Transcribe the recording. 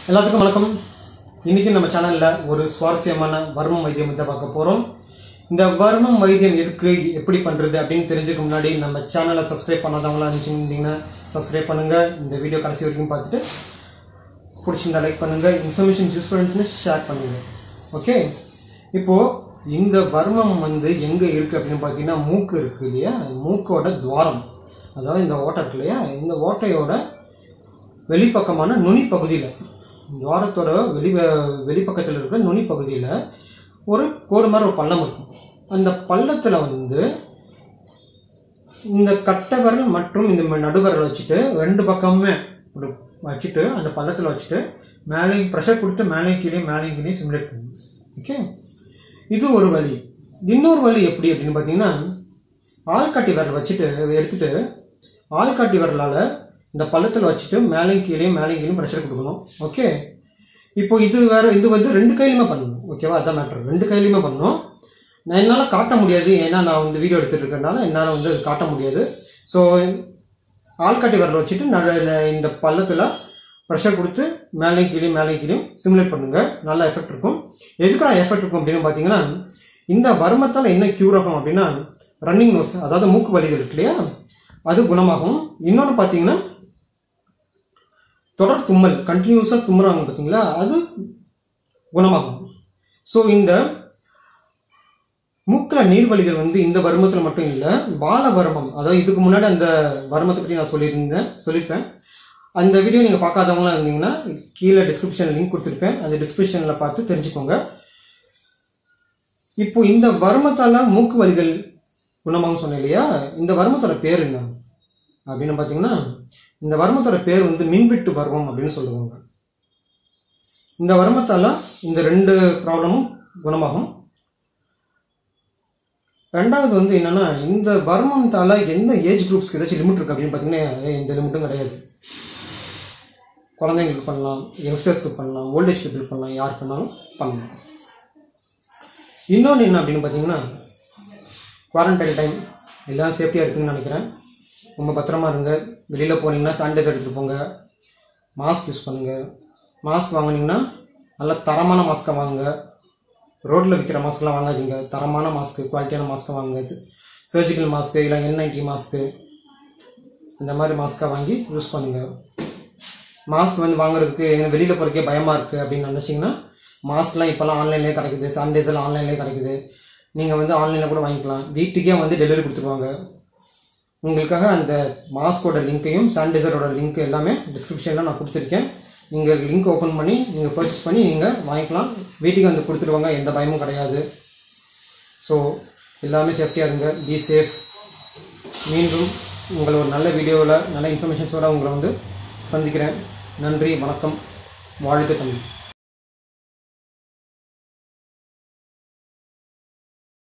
எல்லாத்துக்கும் வணக்கம் இன்னைக்கு நம்ம சேனல்ல ஒரு சுவாரஸ்யமான வர்மம் வைத்தியம் தான் பார்க்க போறோம் இந்த வர்மம் வைத்தியம் எதுக்கு எப்படி பண்றது அப்படின்னு தெரிஞ்சுக்க முன்னாடி நம்ம சேனலை சப்ஸ்கிரைப் பண்ணாதவங்களா இருந்துச்சுங்கன்னா சப்ஸ்கிரைப் பண்ணுங்க இந்த வீடியோ கடைசி வரைக்கும் பார்த்துட்டு பிடிச்சிருந்தா லைக் பண்ணுங்க இன்ஃபர்மேஷன் யூஸ் பண்ணுச்சுன்னு ஷேர் பண்ணுங்க ஓகே இப்போ இந்த வர்மம் வந்து எங்க இருக்கு அப்படின்னு பார்த்தீங்கன்னா மூக்கு இருக்கு இல்லையா மூக்கோட துவாரம் அதாவது இந்த ஓட்டை இருக்கு இல்லையா இந்த ஓட்டையோட வெளிப்பக்கமான நுனி பகுதியில் துவாரத்தோட வெளி வெளிப்பக்கத்தில் இருக்கிற நுனி பகுதியில் ஒரு கோடு மாதிரி ஒரு பள்ளம் இருக்கும் அந்த பள்ளத்தில் வந்து இந்த கட்டை விரல் மற்றும் இந்த நடுவரல் வச்சுட்டு ரெண்டு பக்கமுமே ஒரு வச்சுட்டு அந்த பள்ளத்தில் வச்சுட்டு மேலே ப்ரெஷர் கொடுத்து மேலே கீழே மேலே கீழே சிமுலேட் பண்ணணும் ஓகே இது ஒரு வழி இன்னொரு வழி எப்படி அப்படின்னு பார்த்தீங்கன்னா ஆள்காட்டி விரல் வச்சுட்டு எடுத்துட்டு ஆள்காட்டி விரலால் இந்த பள்ளத்தில் வச்சுட்டு மேலேயும் கீழே மேலேயும் கீழே ப்ரெஷர் கொடுக்கணும் ஓகே இப்போ இது வேற இது வந்து ரெண்டு கையிலுமே பண்ணணும் ஓகேவா அதான் மேட்ரு ரெண்டு கையிலுமே பண்ணணும் நான் என்னால் காட்ட முடியாது ஏன்னா நான் வந்து வீடியோ எடுத்துட்டு இருக்கறனால என்னால் வந்து அது காட்ட முடியாது ஸோ ஆள்காட்டி விரல் வச்சுட்டு நடு இந்த பள்ளத்தில் ப்ரெஷர் கொடுத்து மேலேயும் கீழே மேலேயும் கீழே சிமுலேட் பண்ணுங்க நல்ல எஃபெக்ட் இருக்கும் எதுக்குடா எஃபெக்ட் இருக்கும் அப்படின்னு பார்த்தீங்கன்னா இந்த வர்மத்தால் என்ன க்யூர் ஆகும் அப்படின்னா ரன்னிங் நோஸ் அதாவது மூக்கு வலிகள் இருக்கு இல்லையா அது குணமாகும் இன்னொன்று பார்த்தீங்கன்னா தொடர் தும்மல் கண்டினியூஸாக தும்முறாங்க பார்த்தீங்களா அது குணமாகும் ஸோ இந்த மூக்கில் நீர்வழிகள் வந்து இந்த வருமத்தில் மட்டும் இல்லை பால வருமம் அதாவது இதுக்கு முன்னாடி அந்த வருமத்தை பற்றி நான் சொல்லியிருந்தேன் சொல்லியிருப்பேன் அந்த வீடியோ நீங்கள் பார்க்காதவங்களாம் இருந்தீங்கன்னா கீழே டிஸ்கிரிப்ஷன் லிங்க் கொடுத்துருப்பேன் அந்த டிஸ்கிரிப்ஷனில் பார்த்து தெரிஞ்சுக்கோங்க இப்போ இந்த வருமத்தால் மூக்கு வலிகள் குணமாகும் சொன்னேன் இல்லையா இந்த வருமத்தோட பேர் என்ன அப்படின்னு பார்த்தீங்கன்னா இந்த வருமத்தோட பேர் வந்து மின்வெட்டு வருமம் அப்படின்னு சொல்லுவாங்க இந்த வருமத்தால் இந்த ரெண்டு ப்ராப்ளமும் குணமாகும் ரெண்டாவது வந்து என்னன்னா இந்த வருமத்தால் எந்த ஏஜ் குரூப்ஸ்க்கு ஏதாச்சும் லிமிட் இருக்கு அப்படின்னு பார்த்தீங்கன்னா எந்த லிமிட்டும் கிடையாது குழந்தைங்களுக்கு பண்ணலாம் யங்ஸ்டர்ஸ்க்கு பண்ணலாம் ஓல்டேஜ் பீப்புள் பண்ணலாம் யார் பண்ணாலும் பண்ணலாம் இன்னொன்று என்ன அப்படின்னு பார்த்தீங்கன்னா குவாரண்டைன் டைம் எல்லாம் சேஃப்டியாக இருக்குன்னு நினைக்கிறேன் ரொம்ப பத்திரமா இருங்க வெளியில் போனீங்கன்னா சானிடைசர் எடுத்துகிட்டு போங்க மாஸ்க் யூஸ் பண்ணுங்கள் மாஸ்க் வாங்குனீங்கன்னா நல்ல தரமான மாஸ்க்கை வாங்குங்க ரோட்டில் விற்கிற மாஸ்க்லாம் வாங்காதீங்க தரமான மாஸ்க்கு குவாலிட்டியான மாஸ்க்கை வாங்குங்க சர்ஜிக்கல் மாஸ்க்கு இல்லை என் நைன்டி மாஸ்க்கு இந்த மாதிரி மாஸ்க்காக வாங்கி யூஸ் பண்ணுங்கள் மாஸ்க் வந்து வாங்குறதுக்கு எங்கே வெளியில் போகிறதுக்கே பயமாக இருக்குது அப்படின்னு நினச்சிங்கன்னா மாஸ்க்லாம் இப்போல்லாம் ஆன்லைன்லேயே கிடைக்குது சானிடைசர் ஆன்லைன்லேயே கிடைக்குது நீங்கள் வந்து ஆன்லைனில் கூட வாங்கிக்கலாம் வீட்டுக்கே வந்து டெலிவரி கொடுத்துருவாங்க உங்களுக்காக அந்த மாஸ்கோட லிங்க்கையும் சானிடைசரோட லிங்க் எல்லாமே டிஸ்கிரிப்ஷனில் நான் கொடுத்துருக்கேன் நீங்கள் லிங்க் ஓப்பன் பண்ணி நீங்கள் பர்ச்சேஸ் பண்ணி நீங்கள் வாங்கிக்கலாம் வீட்டுக்கு வந்து கொடுத்துருவாங்க எந்த பயமும் கிடையாது ஸோ எல்லாமே சேஃப்டியாக இருங்க பி சேஃப் மீண்டும் உங்களை ஒரு நல்ல வீடியோவில் நல்ல இன்ஃபர்மேஷன்ஸோடு உங்களை வந்து சந்திக்கிறேன் நன்றி வணக்கம் வாழ்க தமிழ்